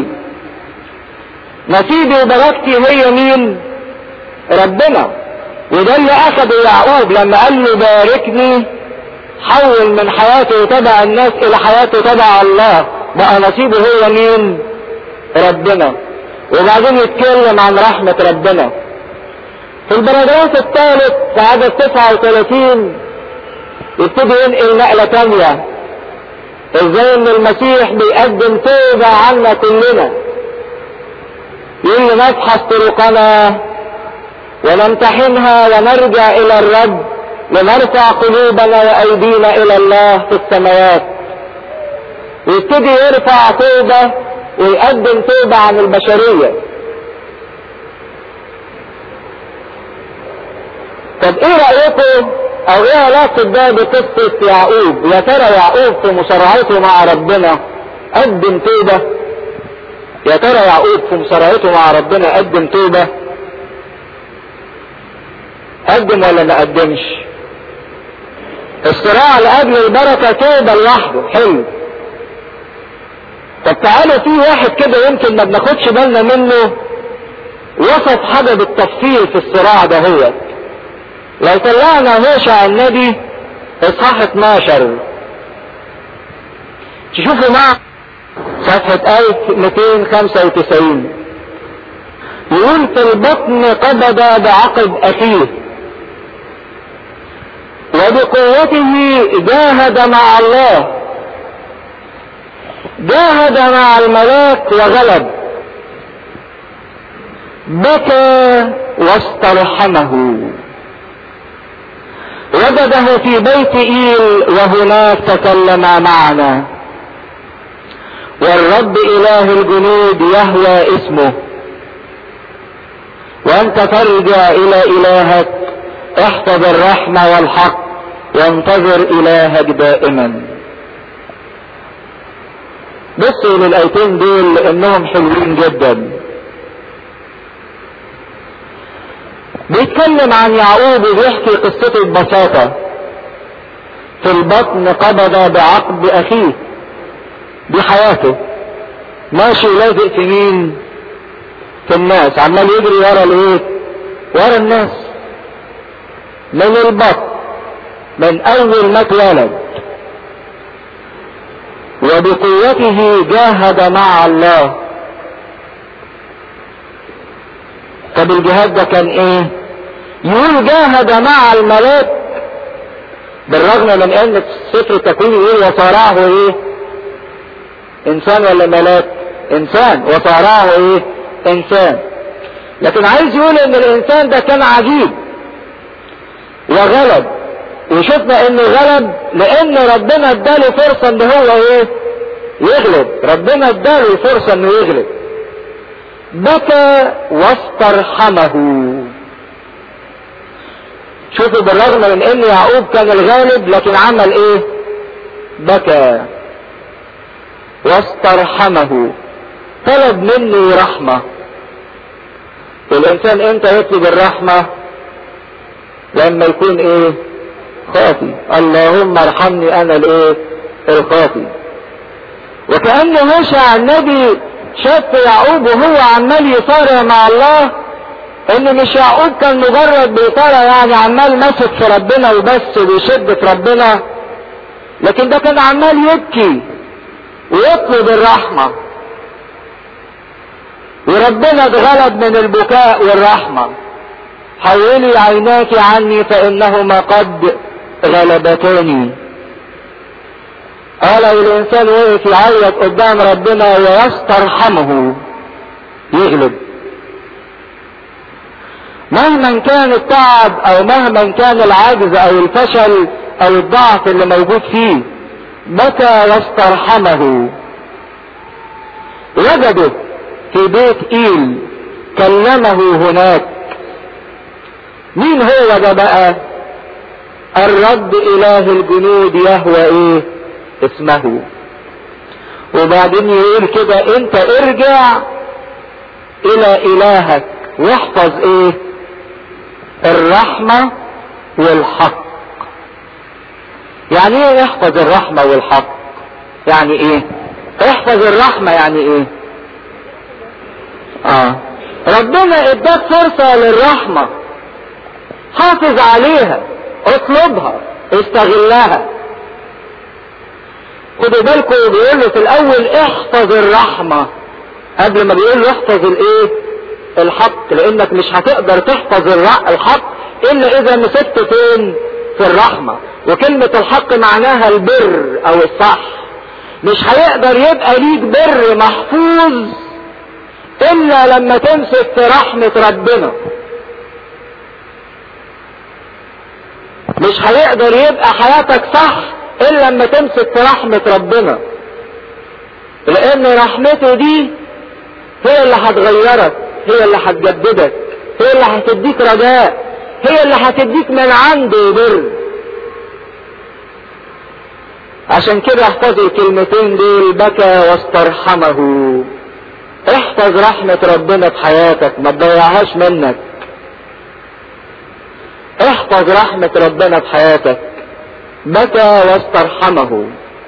نصيبي وبركتي هي مين ربنا وده اللي اخده يعقوب لما قال له باركني حول من حياته تبع الناس الى حياته تبع الله بقى نصيبه هو مين ربنا وبعدين يتكلم عن رحمة ربنا في البراجراف الثالث في عدد 39 يبتدي ينقل نقلة تانية ازاي ان المسيح بيقدم توبة عنا كلنا يقول نفحص طرقنا ونمتحنها ونرجع الى الرب لنرفع قلوبنا وايدينا الى الله في السماوات ويبتدي يرفع توبة ويقدم توبة عن البشرية طب ايه رأيكم او ايه علاقة ده بقصة يعقوب يا ترى يعقوب في مصارعته مع ربنا قدم توبة يا ترى يعقوب في مصارعته مع ربنا قدم توبة قدم ولا ما قدمش الصراع لاجل البركة توبة لوحده حلو طب تعالوا في واحد كده يمكن ما بناخدش بالنا منه وصف حاجة بالتفصيل في الصراع ده هو لو طلعنا هوشع النبي اصحاح 12 تشوفوا مع صفحة 1295 يقول في البطن قبض بعقب اخيه وبقوته جاهد مع الله جاهد مع الملاك وغلب بكى واسترحمه وجده في بيت ايل وهناك تكلم معنا والرب اله الجنود يهوى اسمه وانت ترجع الى الهك احفظ الرحمة والحق وانتظر الهك دائما بصوا للايتين دول لانهم حلوين جدا بيتكلم عن يعقوب وبيحكي قصته ببساطة في البطن قبض بعقد اخيه دي حياته ماشي لازق في مين في الناس عمال يجري ورا الايه ورا الناس من البطن من اول ما اتولد وبقوته جاهد مع الله طب الجهاد ده كان ايه يقول جاهد مع الملاك بالرغم من ان سفر التكوين يقول وصارعه ايه انسان ولا ملاك انسان وصارعه ايه انسان لكن عايز يقول ان الانسان ده كان عجيب وغلب وشفنا انه غلب لان ربنا اداله فرصة ان هو ايه يغلب ربنا اداله فرصة انه يغلب بكى واسترحمه شوفوا بالرغم من ان يعقوب كان الغالب لكن عمل ايه بكى واسترحمه طلب مني رحمة والانسان امتى يطلب الرحمة لما يكون ايه خاطي اللهم ارحمني انا الايه الخاطي وكأن هوشع النبي شاف يعقوب وهو عمال يصارع مع الله ان مش يعقوب كان مجرد بيصارع يعني عمال ماسك في ربنا وبس ويشد في ربنا لكن ده كان عمال يبكي ويطلب الرحمة وربنا اتغلب من البكاء والرحمة حولي عيناك عني فانهما قد غلبتاني قال الانسان وقف يعيط قدام ربنا ويسترحمه يغلب مهما كان التعب او مهما كان العجز او الفشل او الضعف اللي موجود فيه بكى واسترحمه وجده في بيت ايل كلمه هناك مين هو ده بقى الرب اله الجنود يهوى ايه اسمه وبعدين يقول كده انت ارجع الى الهك واحفظ ايه الرحمة والحق يعني ايه احفظ الرحمة والحق يعني ايه احفظ الرحمة يعني ايه اه ربنا اداك فرصة للرحمة حافظ عليها اطلبها استغلها خدوا بالكم بيقول له في الاول احفظ الرحمة قبل ما بيقول له احفظ الايه الحق لانك مش هتقدر تحفظ الحق الا اذا مسكت فين في الرحمة وكلمة الحق معناها البر او الصح مش هيقدر يبقى ليك بر محفوظ الا لما تمسك في رحمة ربنا مش هيقدر يبقى حياتك صح الا لما تمسك في رحمة ربنا لان رحمته دي هي اللي هتغيرك هي اللي هتجددك هي اللي هتديك رجاء هي اللي هتديك من عنده بر عشان كده احفظ الكلمتين دول بكى واسترحمه احفظ رحمة ربنا في حياتك ما تضيعهاش منك احفظ رحمة ربنا في حياتك بكى واسترحمه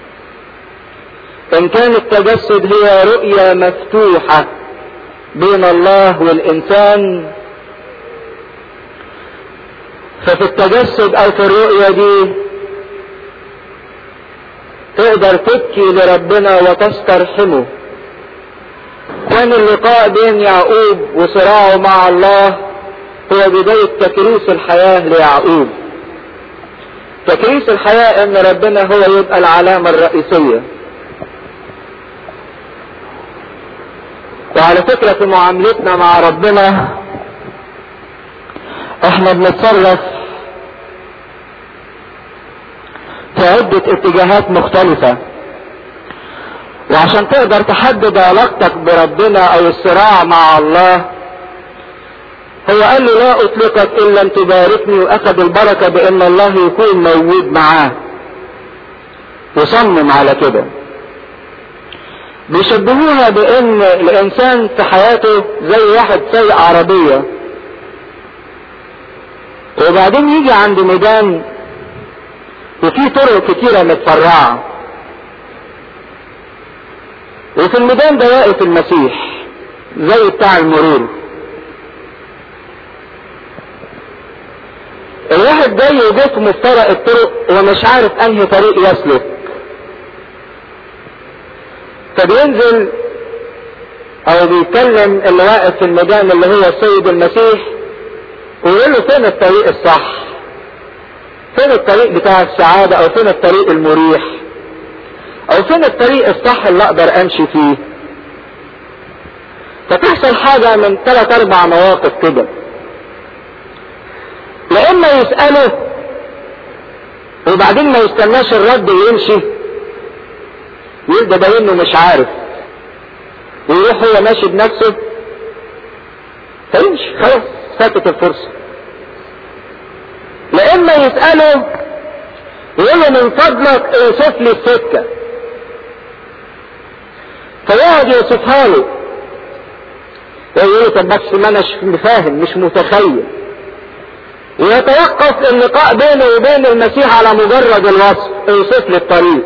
ان كان التجسد هي رؤية مفتوحة بين الله والانسان ففي التجسد او في الرؤية دي تقدر تبكي لربنا وتسترحمه كان اللقاء بين يعقوب وصراعه مع الله هو بداية تكريس الحياة ليعقوب تكريس الحياة ان ربنا هو يبقى العلامة الرئيسية وعلى فكرة في معاملتنا مع ربنا احنا بنتصرف في عدة اتجاهات مختلفة وعشان تقدر تحدد علاقتك بربنا او الصراع مع الله هو قال له لا اطلقك الا ان تباركني واخذ البركة بان الله يكون موجود معاه وصمم على كده بيشبهوها بان الانسان في حياته زي واحد سايق عربية وبعدين يجي عند ميدان وفي طرق كتيرة متفرعة وفي الميدان ده واقف المسيح زي بتاع المرور الواحد جاي يضيف مفترق الطرق ومش عارف انهي طريق يسلك فبينزل او بيتكلم اللي واقف في الميدان اللي هو السيد المسيح ويقول له فين الطريق الصح فين الطريق بتاع السعادة او فين الطريق المريح او فين الطريق الصح اللي اقدر امشي فيه فتحصل حاجة من ثلاث اربع مواقف كده لا اما يسأله وبعدين ما يستناش الرد ويمشي يقول ده باين انه مش عارف ويروح هو ماشي بنفسه فيمشي خلاص فاتت الفرصة لا اما يسأله يقول له من فضلك اوصف لي السكة فيقعد يوصفها له ويقول له طب بس ما انا فاهم مش متخيل ويتوقف اللقاء بينه وبين المسيح على مجرد الوصف اوصف لي الطريق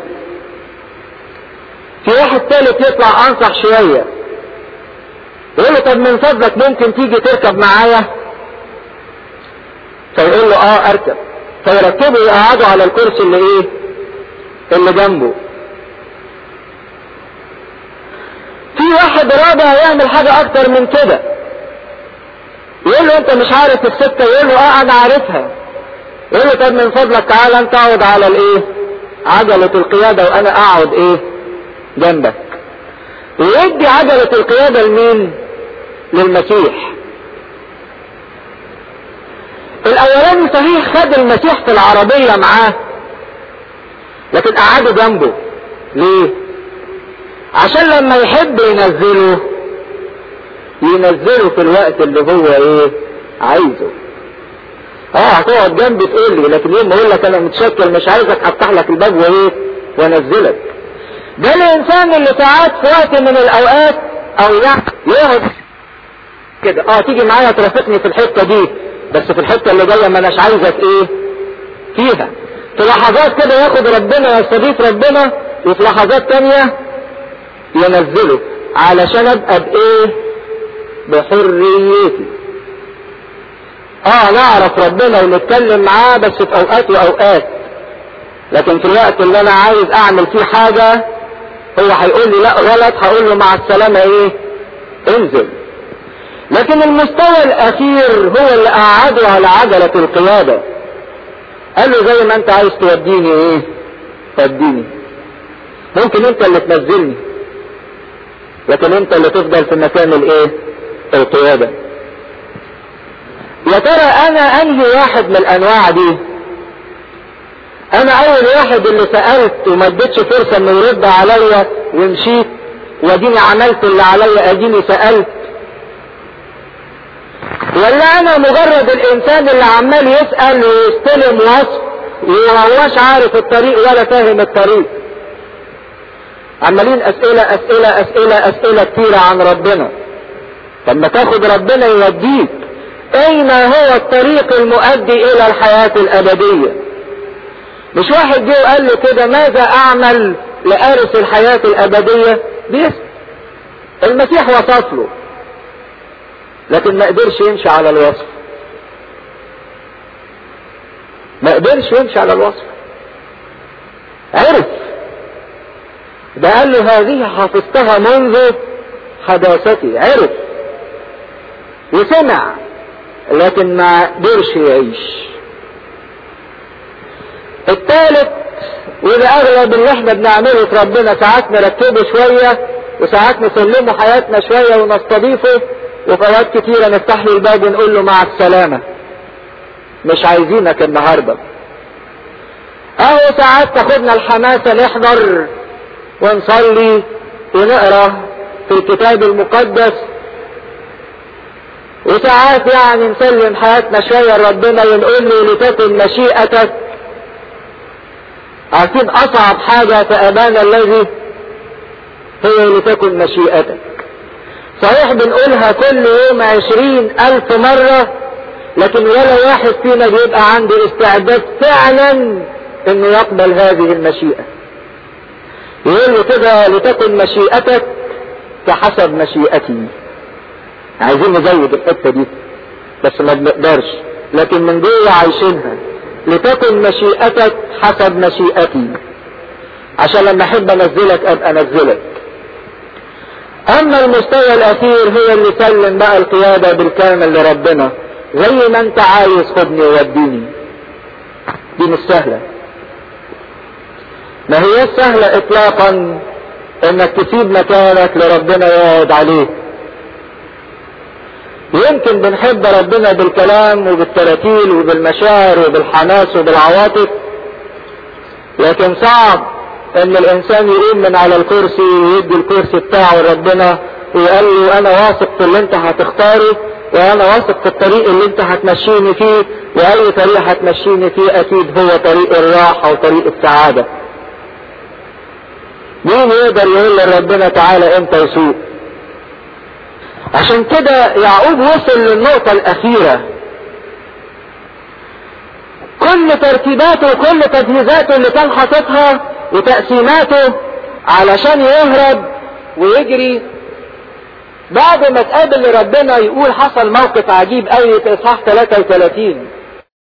في واحد ثالث يطلع انصح شوية يقول له طب من فضلك ممكن تيجي تركب معايا فيقول له اه اركب فيركبه يقعدوا على الكرسي اللي ايه اللي جنبه في واحد رابع يعمل حاجة اكتر من كده يقول له انت مش عارف الستة يقول له اه انا عارفها يقول له طب من فضلك تعالى انت اقعد على الايه عجلة القيادة وانا اقعد ايه جنبك ويدي عجلة القيادة لمين للمسيح الاولاني صحيح خد المسيح في العربية معاه لكن قعده جنبه ليه عشان لما يحب ينزله ينزله في الوقت اللي هو ايه عايزه اه هتقعد جنبي تقول لي لكن يوم ما اقول لك انا متشكل مش عايزك افتح لك الباب وايه وانزلك ده الانسان اللي ساعات في وقت من الاوقات او يعني يقعد كده اه تيجي معايا ترافقني في الحته دي بس في الحته اللي جايه ما اناش عايزك ايه فيها في لحظات كده ياخد ربنا يستضيف ربنا وفي لحظات تانية ينزله علشان ابقى بايه بحريتي اه نعرف ربنا ونتكلم معاه بس في اوقات واوقات لكن في الوقت اللي انا عايز اعمل فيه حاجة هو هيقول لي لا غلط هقول له مع السلامة ايه انزل لكن المستوى الاخير هو اللي قعده على عجلة القيادة قال له زي ما انت عايز توديني ايه توديني ممكن انت اللي تنزلني لكن انت اللي تفضل في مكان الايه القيادة يا ترى انا انهي واحد من الانواع دي انا اول واحد اللي سألت وما اديتش فرصة انه يرد عليا ومشيت واديني عملت اللي عليا اديني سألت ولا انا مجرد الانسان اللي عمال يسأل ويستلم وصف ومهوش عارف الطريق ولا فاهم الطريق عمالين اسئلة اسئلة اسئلة اسئلة كتيرة عن ربنا لما تاخد ربنا يوديك اين هو الطريق المؤدي الى الحياة الابدية مش واحد جه وقال له كده ماذا اعمل لارث الحياة الابدية بيسأل المسيح وصف له لكن ما قدرش يمشي على الوصف ما قدرش يمشي على الوصف عرف ده قال له هذه حفظتها منذ حداثتي عرف وسمع لكن ما قدرش يعيش الثالث وده اغلب اللي احنا بنعمله في ربنا ساعات نرتبه شوية وساعات نسلمه حياتنا شوية ونستضيفه وفي اوقات كتيرة نفتح له الباب ونقول له مع السلامة مش عايزينك النهاردة اهو ساعات تاخدنا الحماسة نحضر ونصلي ونقرا في الكتاب المقدس وساعات يعني نسلم حياتنا شوية لربنا ونقول له لتكن مشيئتك عارفين اصعب حاجة في ابانا الذي هي لتكن مشيئتك صحيح بنقولها كل يوم عشرين الف مرة لكن ولا واحد فينا بيبقى عنده استعداد فعلا انه يقبل هذه المشيئة يقول له كده لتكن مشيئتك كحسب مشيئتي عايزين نزود الحتة دي بس ما بنقدرش لكن من جوه عايشينها لتكن مشيئتك حسب مشيئتي عشان لما احب انزلك ابقى انزلك اما المستوى الاخير هو اللي سلم بقى القيادة بالكامل لربنا زي ما انت عايز خدني ووديني دي مش سهلة ما هي سهلة اطلاقا انك تسيب مكانك لربنا يقعد عليه يمكن بنحب ربنا بالكلام وبالتراتيل وبالمشاعر وبالحماس وبالعواطف لكن صعب ان الانسان يقوم من على الكرسي ويدي الكرسي بتاعه لربنا ويقال له انا واثق في اللي انت هتختاره وانا واثق في الطريق اللي انت هتمشيني فيه واي طريق هتمشيني فيه اكيد هو طريق الراحة وطريق السعادة مين يقدر يقول لربنا تعالى انت وسوق عشان كده يعقوب وصل للنقطة الأخيرة كل ترتيباته وكل تجهيزاته اللي كان حاططها وتقسيماته علشان يهرب ويجري بعد ما تقابل ربنا يقول حصل موقف عجيب قوي في اصحاح 33